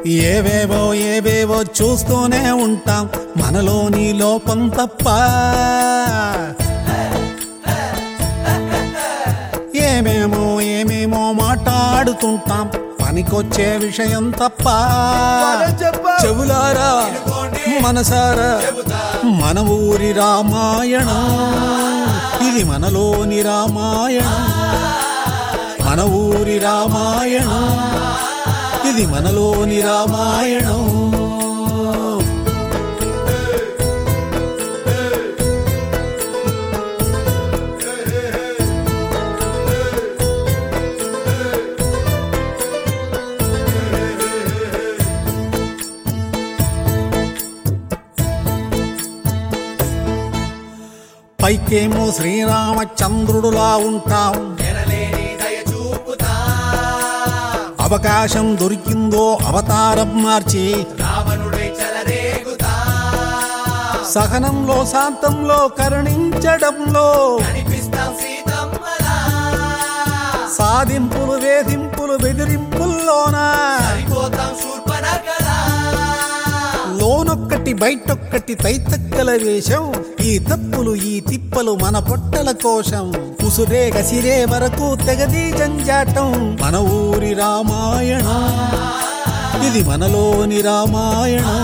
ఏవేవో ఏవేవో చూస్తూనే ఉంటాం మనలోని లోపం తప్ప ఏమేమో ఏమేమో మాట్లాడుతుంటాం పనికొచ్చే విషయం తప్ప చెవులారా మనసారా మన ఊరి రామాయణం ఇది మనలోని రామాయణం మన ఊరి రామాయణం ఇది మనలోని రామాయణం పైకేమో శ్రీరామచంద్రుడులా ఉంటాం అవకాశం దొరికిందో అవతారం మార్చి సహనంలో శాంతంలో కరుణించడంలో సాధింపులు వేధింపులు బెదిరింపుల్లోనా లోనొక్కటి బయటొక్కటి తైతక్కల వేషం ఈ తప్పులు ఈ తిప్పలు మన పొట్టల కోశం ఉసురే గసిరే వరకు తెగది జంజాటం మన ఊరి రామాయణం ఇది మనలోని రామాయణం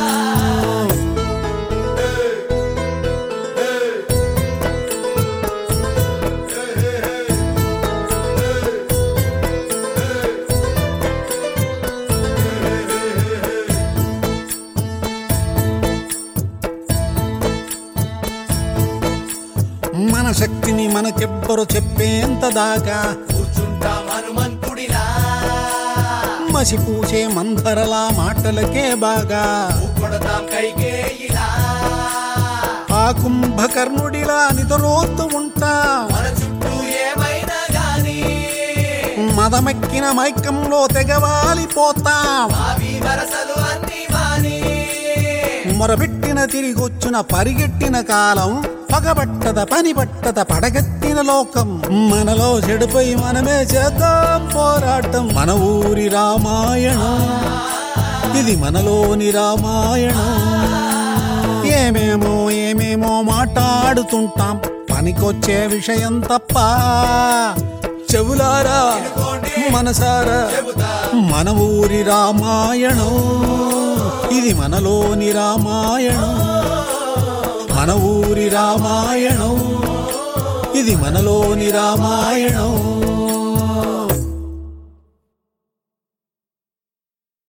మన శక్తిని మనకెవ్వరు చెప్పేంత దాకా కూర్చుంటాం హనుమంతుడిలా మసిపూసే మందరలా మాటలకే బాగా కొడతాం కైకేయిలా ఆ కుంభకర్ణుడిలా నిద్రోత్తు ఉంటాం మన చుట్టూ ఏమైనా గాని మదమెక్కిన మైకంలో తెగవాలిపోతాం అవి వరసలు అన్ని మాని మొరబెట్టిన తిరిగొచ్చిన పరిగెట్టిన కాలం పగబట్టద పని పట్టద పడగెత్తిన లోకం మనలో చెడుపై మనమే చేద్దాం పోరాటం మన ఊరి రామాయణం ఇది మనలోని రామాయణం ఏమేమో ఏమేమో మాట్లాడుతుంటాం పనికొచ్చే విషయం తప్ప చెవులారా మనసారా మన ఊరి రామాయణం ఇది మనలోని రామాయణం మన ఊరి రామాయణం ఇది మనలోని రామాయణం